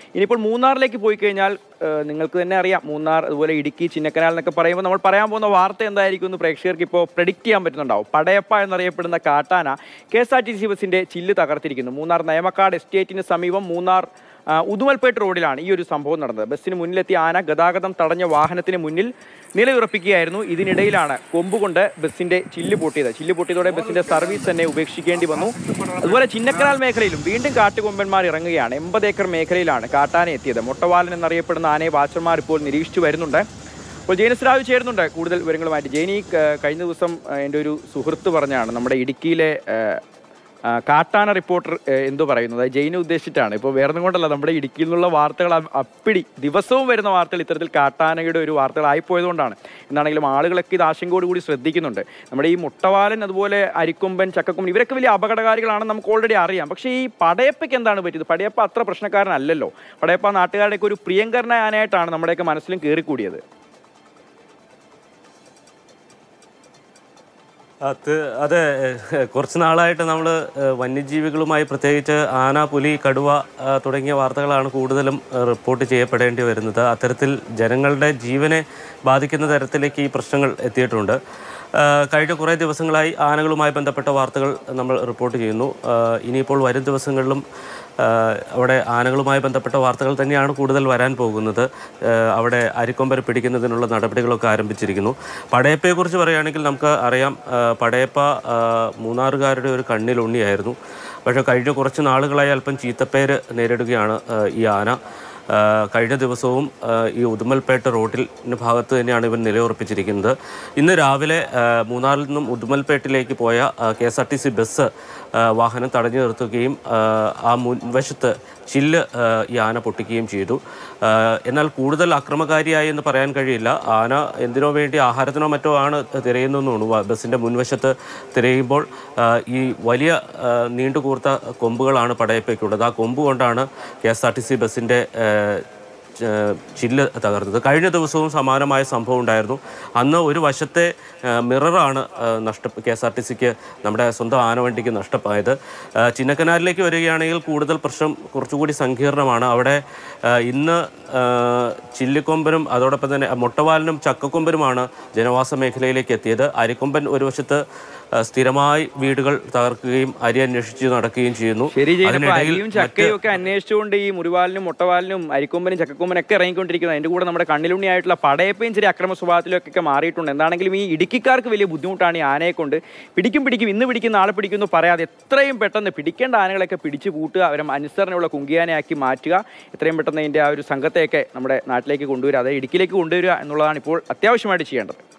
ഇനിയിപ്പോൾ മൂന്നാറിലേക്ക് പോയി കഴിഞ്ഞാൽ ഏഹ്, നിങ്ങൾക്ക് തന്നെ അറിയാം മൂന്നാർ അതുപോലെ ഇടുക്കി ചിന്നക്കനാൽ എന്നൊക്കെ പറയുമ്പോൾ നമ്മൾ പറയാൻ പോകുന്ന വാർത്ത എന്തായിരിക്കും എന്ന് പ്രേക്ഷകർക്ക് ഇപ്പോൾ പ്രെഡിക്റ്റ് ചെയ്യാൻ പറ്റുന്നുണ്ടാവും പടയപ്പ എന്നറിയപ്പെടുന്ന കാട്ടാന K S R T C ബസിൻ്റെ ചില്ല് തകർത്തിരിക്കുന്നു മൂന്നാർ നയമക്കാട് എസ്റ്റേറ്റിന് സമീപം മൂന്നാർ ആ, ഉദുമൽപേട്ട് റോഡിലാണ് ഈ ഒരു സംഭവം നടന്നത് ബസ്സിന് മുന്നിലെത്തിയ ആന ഗതാഗതം തടഞ്ഞ വാഹനത്തിന് മുന്നിൽ നിലയുറപ്പിക്കുകയായിരുന്നു ഇതിനിടയിലാണ് കൊമ്പുകൊണ്ട് ബസ്സിന്റെ ചില്ല് പൊട്ടിയത് ചില്ല് പൊട്ടിയതോടെ ബസ്സിന്റെ സർവീസ് തന്നെ ഉപേക്ഷിക്കേണ്ടി വന്നു അതുപോലെ ചിന്നക്കനാൽ മേഖലയിലും വീണ്ടും കാട്ടുകൊമ്പന്മാർ ഇറങ്ങുകയാണ് എൺപത് ഏക്കർ മേഖലയിലാണ് കാട്ടാന എത്തിയത് മൊട്ടവാലൻ എന്നറിയപ്പെടുന്ന ആനയെ വാച്ചർമാർ ഇപ്പോൾ നിരീക്ഷിച്ചു വരുന്നുണ്ട് അപ്പോൾ ജെയിനസ് രാജു ചേരുന്നുണ്ട് കൂടുതൽ വിവരങ്ങളുമായിട്ട് ജെയിനി ക- കഴിഞ്ഞ ദിവസം ആ, എൻ്റെ ഒരു സുഹൃത്ത് പറഞ്ഞാണ് നമ്മുടെ ഇടുക്കിയിലെ ആ, ആ, കാട്ടാന റിപ്പോർട്ടർ ഏ, എന്തോ പറയുന്നത് അത് ജയിനെ ഉദ്ദേശിച്ചിട്ടാണ് ഇപ്പോൾ വേറെ ഒന്നും കൊണ്ടല്ല നമ്മുടെ ഇടുക്കിയിൽ നിന്നുള്ള വാർത്തകൾ അ- അപ്പിടി ദിവസവും വരുന്ന വാർത്തകൾ ഇത്തരത്തിൽ കാട്ടാനയുടെ ഒരു വാർത്തകളായിപ്പോയതുകൊണ്ടാണ് എന്നാണെങ്കിലും ആളുകളൊക്കെ ഇത് ആശങ്കയോടുകൂടി ശ്രദ്ധിക്കുന്നുണ്ട് നമ്മുടെ ഈ മുട്ടവാലൻ അതുപോലെ അരിക്കൊമ്പൻ ചക്കക്കൊമ്പൻ ഇവരൊക്കെ വലിയ അപകടകാരികളാണെന്ന് നമുക്ക് ഓൾറെഡി അറിയാം പക്ഷേ ഈ പടയപ്പയ്ക്ക് എന്താണ് പറ്റിയത് പടയപ്പ അത്ര പ്രശ്നക്കാരനല്ലല്ലോ പടയപ്പ നാട്ടുകാരുടെയൊക്കെ ഒരു പ്രിയങ്കരനായ ആനയായിട്ടാണ് നമ്മുടെയൊക്കെ മനസ്സിലും കയറിക്കൂടിയത് അത് അതെ ഏഹ്, കുറച്ച് നാളായിട്ട് നമ്മൾ വന്യജീവികളുമായി പ്രത്യേകിച്ച് ആന പുലി കടുവ ആ, തുടങ്ങിയ വാർത്തകളാണ് കൂടുതലും ഏഹ്, റിപ്പോർട്ട് ചെയ്യപ്പെടേണ്ടി വരുന്നത് അത്തരത്തിൽ ജനങ്ങളുടെ ജീവനെ ബാധിക്കുന്ന തരത്തിലേക്ക് ഈ പ്രശ്നങ്ങൾ എത്തിയിട്ടുണ്ട് ആ, കഴിഞ്ഞ കുറേ ദിവസങ്ങളായി ആനകളുമായി ബന്ധപ്പെട്ട വാർത്തകൾ നമ്മൾ റിപ്പോർട്ട് ചെയ്യുന്നു ആ, ഇനിയിപ്പോൾ വരും ദിവസങ്ങളിലും ആ, അവിടെ ആനകളുമായി ബന്ധപ്പെട്ട വാർത്തകൾ തന്നെയാണ് കൂടുതൽ വരാൻ പോകുന്നത് ആ, അവിടെ അരിക്കൊമ്പര പിടിക്കുന്നതിനുള്ള നടപടികളൊക്കെ ആരംഭിച്ചിരിക്കുന്നു പടയപ്പയെക്കുറിച്ച് പറയുകയാണെങ്കിൽ നമുക്ക് അറിയാം ആ, പടയപ്പ ആ, മൂന്നാറുകാരുടെ ഒരു കണ്ണിലുണ്ണിയായിരുന്നു പക്ഷേ കഴിഞ്ഞ കുറച്ച് നാളുകളായി അല്പം ചീത്തപ്പേര് നേരിടുകയാണ് ആ, ഈ ആന ആ, കഴിഞ്ഞ ദിവസവും ആ, ഈ ഉദുമൽപേട്ട റോഡിൽ ഭാഗത്ത് തന്നെയാണ് ഇവൻ നിലയുറപ്പിച്ചിരിക്കുന്നത് ഇന്ന് രാവിലെ ആ, മൂന്നാറിൽ നിന്നും ഉദുമൽപേട്ടിലേക്ക് പോയ K S R T C bus ആ, വാഹനം തടഞ്ഞു നിർത്തുകയും ആ, ആ മുൻവശത്ത് ചില്ല് ആ, ഈ ആന പൊട്ടിക്കുകയും ചെയ്തു ആ, എന്നാൽ കൂടുതൽ അക്രമകാരിയായി എന്ന് പറയാൻ കഴിയില്ല ആന എന്തിനോ വേണ്ടി ആഹാരത്തിനോ മറ്റോ ആണ് തിരയുന്നതെന്ന് തോന്നുന്നു ബസ്സിൻ്റെ മുൻവശത്ത് തിരയുമ്പോൾ ആ, ഈ വലിയ ആ, നീണ്ടുകൂർത്ത കൊമ്പുകളാണ് പടയപ്പയ്ക്കുള്ളത് ആ കൊമ്പ് കൊണ്ടാണ് K S R T C ബസ്സിൻ്റെ ച- ചില്ല് തകർത്തത് കഴിഞ്ഞ ദിവസവും സമാനമായ സംഭവം ഉണ്ടായിരുന്നു അന്ന് ഒരു വശത്തെ ആ, മിററാണ് ആ, നഷ്ട കെ എസ് ആർ ടി സിക്ക് നമ്മുടെ സ്വന്തം ആനവണ്ടിക്ക് നഷ്ടമായത് ആ, ചിന്നക്കനാലിലേക്ക് വരികയാണെങ്കിൽ കൂടുതൽ പ്രശ്നം കുറച്ചുകൂടി സങ്കീർണമാണ് അവിടെ ആ, ഇന്ന് ആ, ചില്ലിക്കൊമ്പനും അതോടൊപ്പം തന്നെ മുട്ടവാലിനും ചക്കക്കൊമ്പനുമാണ് ജനവാസ മേഖലയിലേക്ക് എത്തിയത് അരിക്കൊമ്പൻ ഒരു വശത്ത് ആ, സ്ഥിരമായി വീടുകൾ തകർക്കുകയും അരി അന്വേഷിച്ച് നടക്കുകയും ചെയ്യുന്നു ശരി ചെയ്യുന്നപ്പോൾ അതിനിടയിൽ അരിയും മറ്റ് ചക്കയും ഒക്കെ അന്വേഷിച്ചുകൊണ്ട് ഈ മുറിവാലിനും മുട്ടവാലിനും അരിക്കൊമ്പനും ചക്കക്കൊമ്പനും ഒക്കെ ഇറങ്ങിക്കൊണ്ടിരിക്കുന്നത് അതിന്റെ കൂടെ നമ്മുടെ കണ്ണിലുണ്ണിയായിട്ടുള്ള പടയപ്പയും ചെറിയ അക്രമ സ്വഭാവത്തിലൊക്കെ മാറിയിട്ടുണ്ട് എന്താണെങ്കിലും ഈ ഇടുക്കിക്കാർക്ക് വലിയ ബുദ്ധിമുട്ടാണ് ഈ ആനയെ കൊണ്ട് പിടിക്കും പിടിക്കും ഇന്ന് പിടിക്കും നാളെ പിടിക്കുന്നു പറയാതെ എത്രയും പെട്ടെന്ന് പിടിക്കേണ്ട ആനകളൊക്കെ പിടിച്ചു കൂട്ടുക അവരെ അനുസരണയുള്ള കുങ്കിയാനയാക്കി മാറ്റുക എത്രയും പെട്ടെന്ന് അതിൻ്റെ ആ ഒരു സംഘത്തെയൊക്കെ നമ്മുടെ നാട്ടിലേക്ക് കൊണ്ടുവരിക അതായത് ഇടുക്കിയിലേക്ക് കൊണ്ടുവരിക എന്നുള്ളതാണ് ഇപ്പോൾ അത്യാവശ്യമായിട്ട് ചെയ്യേണ്ടത്